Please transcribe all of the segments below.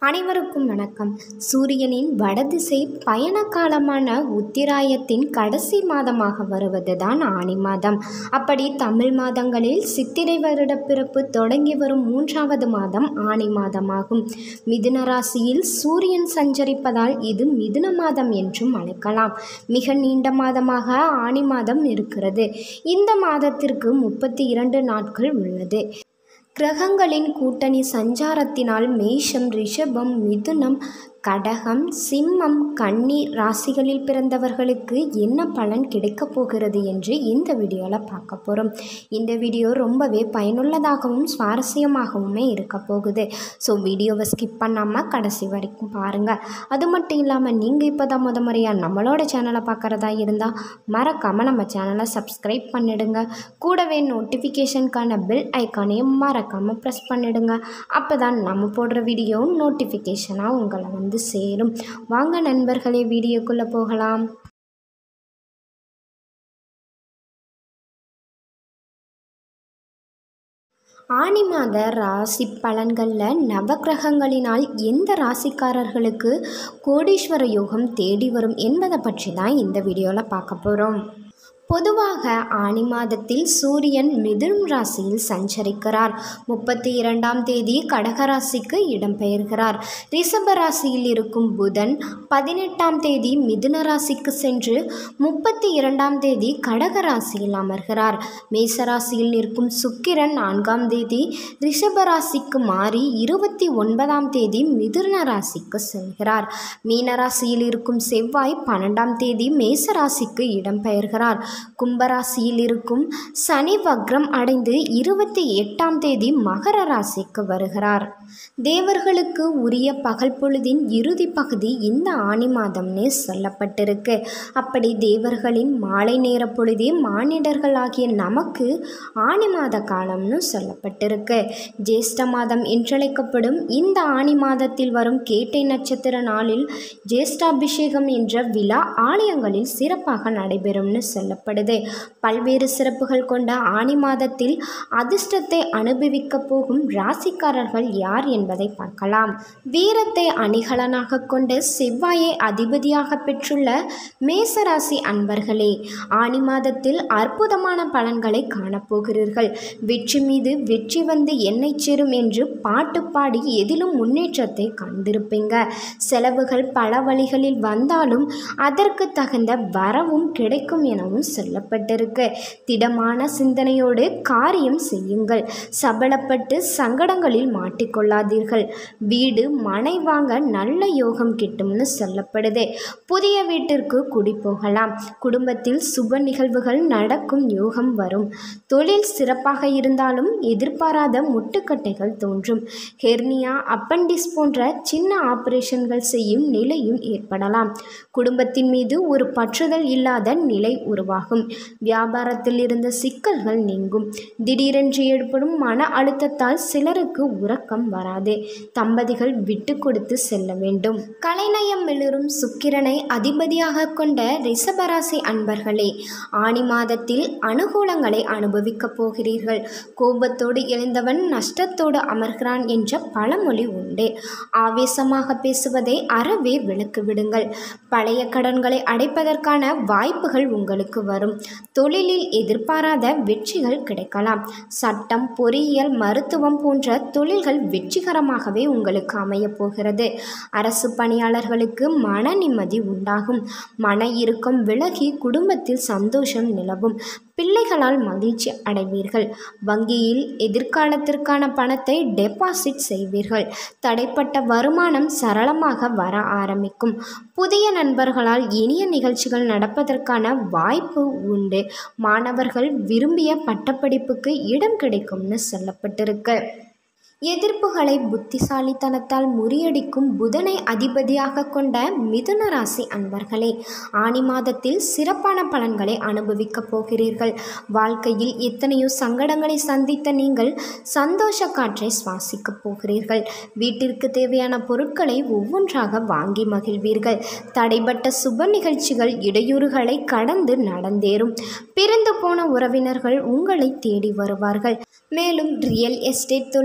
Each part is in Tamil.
அனைவருக்கும் வணக்கம் சூரியனின் வடதிசை பயண காலமான உத்திராயத்தின் கடைசி மாதமாக வருவதுதான் ஆனி மாதம் அப்படி தமிழ் மாதங்களில் சித்திரை வருட பிறப்பு தொடங்கி வரும் மூன்றாவது மாதம் ஆனி மாதமாகும் மிதுன ராசியில் சூரியன் சஞ்சரிப்பதால் இது மிதுன மாதம் என்றும் அழைக்கலாம் மிக நீண்ட மாதமாக ஆனி மாதம் இருக்கிறது இந்த மாதத்திற்கு முப்பத்தி இரண்டு நாட்கள் உள்ளது கிரகங்களின் கூட்டணி சஞ்சாரத்தினால் மேஷம் ரிஷபம் மிதுனம் கடகம் சிம்மம் கன்னி ராசிகளில் பிறந்தவர்களுக்கு என்ன பலன் கிடைக்கப் போகிறது என்று இந்த வீடியோவில் பார்க்க போகிறோம் இந்த வீடியோ ரொம்பவே பயனுள்ளதாகவும் சுவாரஸ்யமாகவுமே இருக்க போகுது ஸோ வீடியோவை ஸ்கிப் பண்ணாமல் கடைசி வரைக்கும் பாருங்கள் அது மட்டும் இல்லாமல் நீங்கள் இப்போ தான் முத முறையாக நம்மளோட சேனலை பார்க்குறதா இருந்தால் மறக்காமல் நம்ம சேனலை சப்ஸ்கிரைப் பண்ணிடுங்க கூடவே நோட்டிஃபிகேஷனுக்கான பெல் ஐக்கானையும் மறக்காமல் ப்ரெஸ் பண்ணிடுங்க அப்போ தான் நம்ம போடுற வீடியோ நோட்டிஃபிகேஷனாக உங்களை வந்து சேரும் வாங்க நண்பர்களே வீடியோக்குள்ளே போகலாம் ஆனி மாத ராசி பலன்களில் நவக்கிரகங்களினால் எந்த ராசிக்காரர்களுக்கு கோடீஸ்வர யோகம் தேடி வரும் என்பதை பற்றி தான் இந்த வீடியோவில் பார்க்க போகிறோம் பொதுவாக ஆனி மாதத்தில் சூரியன் மிதுனம் ராசியில் சஞ்சரிக்கிறார் முப்பத்தி இரண்டாம் தேதி கடகராசிக்கு இடம்பெயர்கிறார் ரிஷப ராசியில் இருக்கும் புதன் பதினெட்டாம் தேதி மிதுன ராசிக்கு சென்று முப்பத்தி இரண்டாம் தேதி கடக ராசியில் அமர்கிறார் மேசராசியில் நிற்கும் சுக்கிரன் நான்காம் தேதி ரிஷப ராசிக்கு மாறி இருபத்தி ஒன்பதாம் தேதி மிதுன ராசிக்கு செல்கிறார் மீனராசியில் இருக்கும் செவ்வாய் பன்னெண்டாம் தேதி மேசராசிக்கு இடம்பெயர்கிறார் கும்பராசியில் இருக்கும் சனி வக்ரம் அடைந்து இருபத்தி எட்டாம் தேதி மகர ராசிக்கு வருகிறார் தேவர்களுக்கு உரிய பகல் பொழுதின் இறுதி பகுதி இந்த ஆனி மாதம்னே சொல்லப்பட்டிருக்கு அப்படி தேவர்களின் மாலை நேர பொழுதே மானிடர்களாகிய நமக்கு ஆனி மாத காலம்னு சொல்லப்பட்டிருக்கு ஜேஷ்ட மாதம் என்றழைக்கப்படும் இந்த ஆனி மாதத்தில் வரும் கேட்டை நட்சத்திர நாளில் ஜேஷ்டாபிஷேகம் என்ற விழா ஆலயங்களில் சிறப்பாக நடைபெறும்னு சொல்லப்படுது பல்வேறு சிறப்புகள் கொண்ட ஆனி மாதத்தில் அதிர்ஷ்டத்தை அனுபவிக்க போகும் ராசிக்காரர்கள் யார் என்பதை பார்க்கலாம் வீரத்தை அணிகலனாக கொண்ட செவ்வாயை அதிபதியாக பெற்றுள்ள மேசராசி அன்பர்களே ஆனி மாதத்தில் அற்புதமான பலன்களை காணப்போகிறீர்கள் வெற்றி மீது வெற்றி வந்து என்னை சேரும் என்று பாட்டு பாடி எதிலும் முன்னேற்றத்தை கண்டிருப்பீங்க செலவுகள் பல வழிகளில் வந்தாலும் அதற்கு தகுந்த வரவும் கிடைக்கும் எனவும் சொல்லப்பட்டிருக்கு திடமான சிந்தனையோடு காரியம் செய்யுங்கள் சபலப்பட்டு சங்கடங்களில் மாட்டிக்கொள்ளாதீர்கள் வீடு மனை வாங்க நல்ல யோகம் கிட்டும்னு சொல்லப்படுது புதிய வீட்டிற்கு குடி போகலாம் குடும்பத்தில் சுப நிகழ்வுகள் நடக்கும் யோகம் வரும் தொழில் சிறப்பாக இருந்தாலும் எதிர்பாராத முட்டுக்கட்டைகள் தோன்றும் ஹெர்னியா அப்பண்டிஸ் போன்ற சின்ன ஆபரேஷன்கள் செய்யும் நிலையும் ஏற்படலாம் குடும்பத்தின் மீது ஒரு பற்றுதல் இல்லாத நிலை உருவாகும் வியாபாரத்தில் இருந்த சிக்கல்கள் நீங்கும் திடீரென்று ஏற்படும் மன அழுத்தத்தால் சிலருக்கு உறக்கம் வராது தம்பதிகள் விட்டு கொடுத்து செல்ல வேண்டும் கலைநயம் மிளரும் சுக்கிரனை அதிபதியாக கொண்ட ரிஷபராசி அன்பர்களே ஆணி மாதத்தில் அனுகூலங்களை அனுபவிக்கப் போகிறீர்கள் கோபத்தோடு எழுந்தவன் நஷ்டத்தோடு அமர்கிறான் என்ற பழமொழி உண்டு ஆவேசமாக பேசுவதை அறவே விளக்கு விடுங்கள் பழைய கடன்களை அடைப்பதற்கான வாய்ப்புகள் உங்களுக்கு வரும் தொழிலில் எதிர்பாராத வெற்றிகள் கிடைக்கலாம் சட்டம் பொறியியல் மருத்துவம் போன்ற தொழில்கள் வெற்றிகரமாகவே உங்களுக்கு அமையப் போகிறது அரசு பணியாளர்களுக்கு மன நிம்மதி உண்டாகும் மன இறுக்கம் விலகி குடும்பத்தில் சந்தோஷம் நிலவும் பிள்ளைகளால் மகிழ்ச்சி அடைவீர்கள் வங்கியில் எதிர்காலத்திற்கான பணத்தை டெபாசிட் செய்வீர்கள் தடைப்பட்ட வருமானம் சரளமாக வர ஆரம்பிக்கும் புதிய நண்பர்களால் இனிய நிகழ்ச்சிகள் நடப்பதற்கான வாய்ப்பு உண்டு மாணவர்கள் விரும்பிய பட்டப்படிப்புக்கு இடம் கிடைக்கும்னு சொல்லப்பட்டிருக்கு எதிர்ப்புகளை புத்திசாலித்தனத்தால் முறியடிக்கும் புதனை அதிபதியாக கொண்ட மிதுன ராசி அன்பர்களே ஆனி மாதத்தில் சிறப்பான பலன்களை அனுபவிக்கப் போகிறீர்கள் வாழ்க்கையில் எத்தனையோ சங்கடங்களை சந்தித்த நீங்கள் சந்தோஷ காற்றை சுவாசிக்கப் போகிறீர்கள் வீட்டிற்கு தேவையான பொருட்களை ஒவ்வொன்றாக வாங்கி மகிழ்வீர்கள் தடைபட்ட சுப நிகழ்ச்சிகள் இடையூறுகளை கடந்து நடந்தேறும் பிறந்து போன உறவினர்கள் உங்களை தேடி வருவார்கள் மேலும் ரியல் எஸ்டேட் தொழிலில்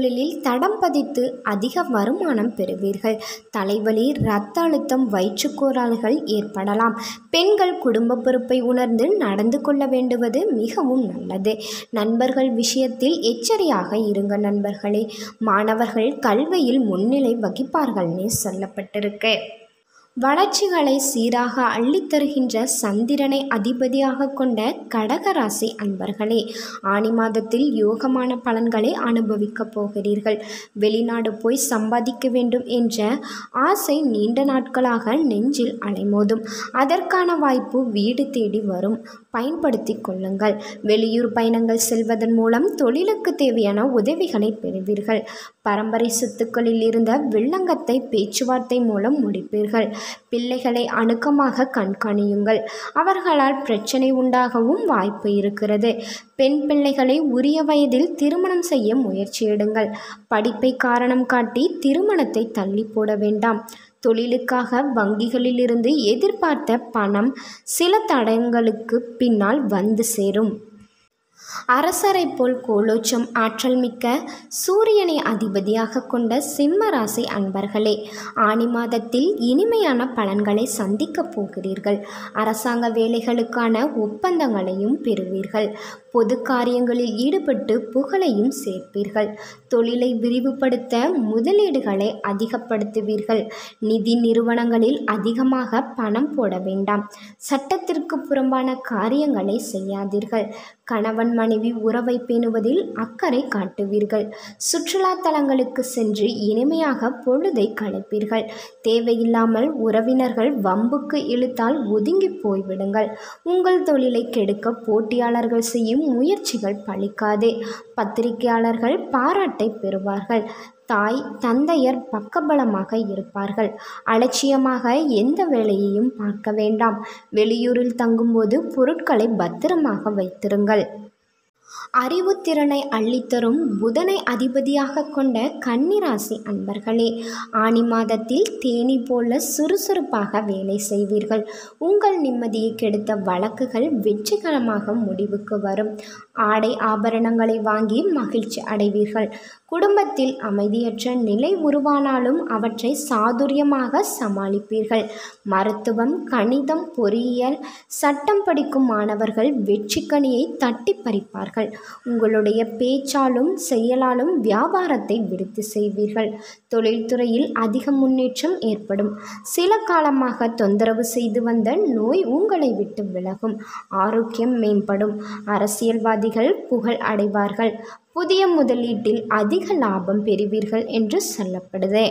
தடம் பதித்து அதிக வருமானம் பெறுவீர்கள் தலைவலி இரத்த அழுத்தம் வயிற்றுக்கோளாறுகள் ஏற்படலாம் பெண்கள் குடும்ப பொறுப்பை உணர்ந்து நடந்து கொள்ள வேண்டுவது மிகவும் நல்லது நண்பர்கள் விஷயத்தில் எச்சரியாக இருங்க நண்பர்களே மாணவர்கள் கல்வியில் முன்னிலை வகிப்பார்கள்னே சொல்லப்பட்டிருக்கு வளர்ச்சிகளை சீராக அள்ளித்தருகின்ற சந்திரனை அதிபதியாக கொண்ட கடகராசி அன்பர்களே ஆணி மாதத்தில் யோகமான பலன்களை அனுபவிக்கப் போகிறீர்கள் வெளிநாடு போய் சம்பாதிக்க வேண்டும் என்ற ஆசை நீண்ட நாட்களாக நெஞ்சில் அலைமோதும் அதற்கான வாய்ப்பு வீடு தேடி வரும் பயன்படுத்தி கொள்ளுங்கள் வெளியூர் பயணங்கள் செல்வதன் மூலம் தொழிலுக்கு தேவையான உதவிகளை பெறுவீர்கள் பரம்பரை சொத்துக்களில் இருந்த வில்லங்கத்தை பேச்சுவார்த்தை மூலம் முடிப்பீர்கள் பிள்ளைகளை அணுக்கமாக கண்காணியுங்கள் அவர்களால் பிரச்சனை உண்டாகவும் வாய்ப்பு இருக்கிறது பெண் பிள்ளைகளை உரிய வயதில் திருமணம் செய்ய முயற்சி எடுங்கள் படிப்பை காரணம் காட்டி திருமணத்தை தள்ளி போட வேண்டாம் தொழிலுக்காக வங்கிகளிலிருந்து எதிர்பார்த்த பணம் சில தடங்களுக்கு பின்னால் வந்து சேரும் அரசரை போல் கோலோச்சம் ஆற்றல் மிக்க சூரியனை அதிபதியாக கொண்ட சிம்ம ராசி அன்பர்களே ஆணி மாதத்தில் இனிமையான பலன்களை சந்திக்கப் போகிறீர்கள் அரசாங்க வேலைகளுக்கான ஒப்பந்தங்களையும் பெறுவீர்கள் பொது காரியங்களில் ஈடுபட்டு புகழையும் சேர்ப்பீர்கள் தொழிலை விரிவுபடுத்த முதலீடுகளை அதிகப்படுத்துவீர்கள் நிதி நிறுவனங்களில் அதிகமாக பணம் போட வேண்டாம் சட்டத்திற்கு புறம்பான காரியங்களை செய்யாதீர்கள் கணவன் மனைவி உறவை பேணுவதில் அக்கறை காட்டுவீர்கள் சுற்றுலா தலங்களுக்கு சென்று இனிமையாக பொழுதை கழிப்பீர்கள் தேவையில்லாமல் உறவினர்கள் வம்புக்கு இழுத்தால் ஒதுங்கி போய்விடுங்கள் உங்கள் தொழிலை கெடுக்க போட்டியாளர்கள் செய்யும் முயற்சிகள் பலிக்காதே பத்திரிகையாளர்கள் பாராட்டை பெறுவார்கள் தாய் தந்தையர் பக்கபலமாக இருப்பார்கள் அலட்சியமாக எந்த வேலையையும் பார்க்க வேண்டாம் வெளியூரில் தங்கும்போது பொருட்களை பத்திரமாக வைத்திருங்கள் அறிவுத்திறனை அள்ளித்தரும் புதனை அதிபதியாக கொண்ட கன்னிராசி அன்பர்களே ஆணி மாதத்தில் தேனி போல சுறுசுறுப்பாக வேலை செய்வீர்கள் உங்கள் நிம்மதியை கெடுத்த வழக்குகள் வெற்றிகரமாக முடிவுக்கு வரும் ஆடை ஆபரணங்களை வாங்கி மகிழ்ச்சி அடைவீர்கள் குடும்பத்தில் அமைதியற்ற நிலை உருவானாலும் அவற்றை சாதுரியமாக சமாளிப்பீர்கள் மருத்துவம் கணிதம் பொறியியல் சட்டம் படிக்கும் மாணவர்கள் வெற்றிக்கனியை தட்டி பறிப்பார்கள் உங்களுடைய பேச்சாலும் செயலாலும் வியாபாரத்தை விருத்தி செய்வீர்கள் தொழில்துறையில் அதிக முன்னேற்றம் ஏற்படும் சில காலமாக தொந்தரவு செய்து வந்த நோய் உங்களை விட்டு விலகும் ஆரோக்கியம் மேம்படும் அரசியல்வாதிகள் புகழ் அடைவார்கள் புதிய முதலீட்டில் அதிக லாபம் பெறுவீர்கள் என்று சொல்லப்படுது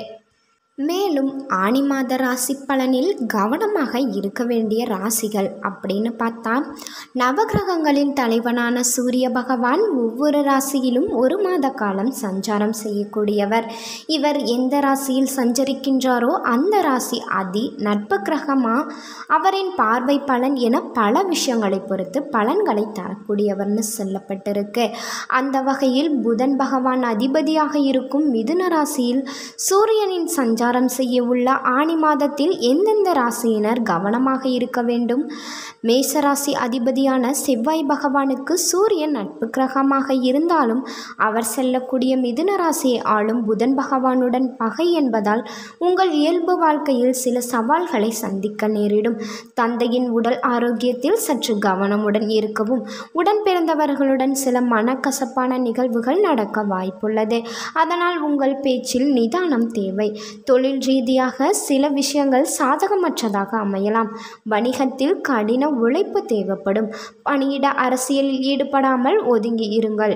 மேலும் ஆணி மாத ராசி பலனில் கவனமாக இருக்க வேண்டிய ராசிகள் அப்படின்னு பார்த்தா நவகிரகங்களின் தலைவனான சூரிய பகவான் ஒவ்வொரு ராசியிலும் ஒரு மாத காலம் சஞ்சாரம் செய்யக்கூடியவர் இவர் எந்த ராசியில் சஞ்சரிக்கின்றாரோ அந்த ராசி அதி நட்பு கிரகமா அவரின் பார்வை பலன் என பல விஷயங்களை பொறுத்து பலன்களை தரக்கூடியவர்னு சொல்லப்பட்டிருக்கு அந்த வகையில் புதன் பகவான் அதிபதியாக இருக்கும் மிதுன ராசியில் சூரியனின் சஞ்சாரம் செய்ய உள்ள ஆணி மாதத்தில் எந்தெந்த ராசியினர் கவனமாக இருக்க வேண்டும் மேசராசி அதிபதியான செவ்வாய் பகவானுக்கு சூரியன் நட்பு கிரகமாக இருந்தாலும் அவர் செல்லக்கூடிய மிதுன ராசியை ஆளும் புதன் பகவானுடன் பகை என்பதால் உங்கள் இயல்பு வாழ்க்கையில் சில சவால்களை சந்திக்க நேரிடும் தந்தையின் உடல் ஆரோக்கியத்தில் சற்று கவனமுடன் இருக்கவும் உடன் பிறந்தவர்களுடன் சில மனக்கசப்பான நிகழ்வுகள் நடக்க வாய்ப்புள்ளது அதனால் உங்கள் பேச்சில் நிதானம் தேவை தொழில் ரீதியாக சில விஷயங்கள் சாதகமற்றதாக அமையலாம் வணிகத்தில் கடின உழைப்பு தேவைப்படும் பணியிட அரசியலில் ஈடுபடாமல் ஒதுங்கி இருங்கள்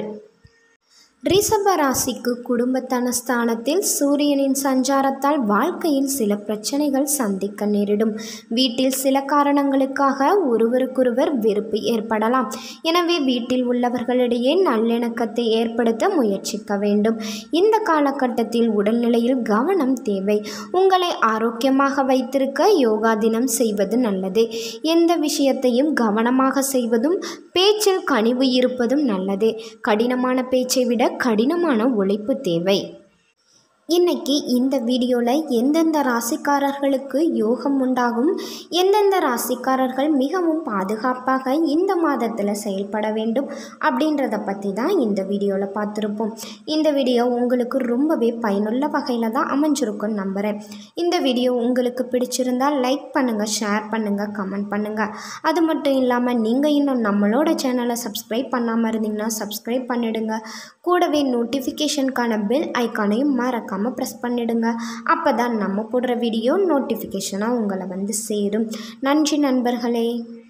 ரிஷப ராசிக்கு குடும்பத்தன ஸ்தானத்தில் சூரியனின் சஞ்சாரத்தால் வாழ்க்கையில் சில பிரச்சனைகள் சந்திக்க நேரிடும் வீட்டில் சில காரணங்களுக்காக ஒருவருக்கொருவர் வெறுப்பு ஏற்படலாம் எனவே வீட்டில் உள்ளவர்களிடையே நல்லிணக்கத்தை ஏற்படுத்த முயற்சிக்க வேண்டும் இந்த காலகட்டத்தில் உடல்நிலையில் கவனம் தேவை உங்களை ஆரோக்கியமாக வைத்திருக்க யோகா தினம் செய்வது நல்லது எந்த விஷயத்தையும் கவனமாக செய்வதும் பேச்சில் கனிவு இருப்பதும் நல்லது கடினமான பேச்சை விட கடினமான உழைப்பு தேவை இன்னைக்கு இந்த வீடியோவில் எந்தெந்த ராசிக்காரர்களுக்கு யோகம் உண்டாகும் எந்தெந்த ராசிக்காரர்கள் மிகவும் பாதுகாப்பாக இந்த மாதத்தில் செயல்பட வேண்டும் அப்படின்றத பற்றி தான் இந்த வீடியோவில் பார்த்துருப்போம் இந்த வீடியோ உங்களுக்கு ரொம்பவே பயனுள்ள வகையில் தான் அமைஞ்சிருக்கும்னு நம்புகிறேன் இந்த வீடியோ உங்களுக்கு பிடிச்சிருந்தால் லைக் பண்ணுங்கள் ஷேர் பண்ணுங்கள் கமெண்ட் பண்ணுங்கள் அது மட்டும் இல்லாமல் நீங்கள் இன்னும் நம்மளோட சேனலை சப்ஸ்கிரைப் பண்ணாமல் இருந்தீங்கன்னா சப்ஸ்கிரைப் பண்ணிடுங்க கூடவே நோட்டிஃபிகேஷனுக்கான பெல் ஐக்கானையும் மறக்காமல் ப்ரெஸ் பண்ணிடுங்க அப்போ தான் நம்ம போடுற வீடியோ நோட்டிஃபிகேஷனாக உங்களை வந்து சேரும் நன்றி நண்பர்களே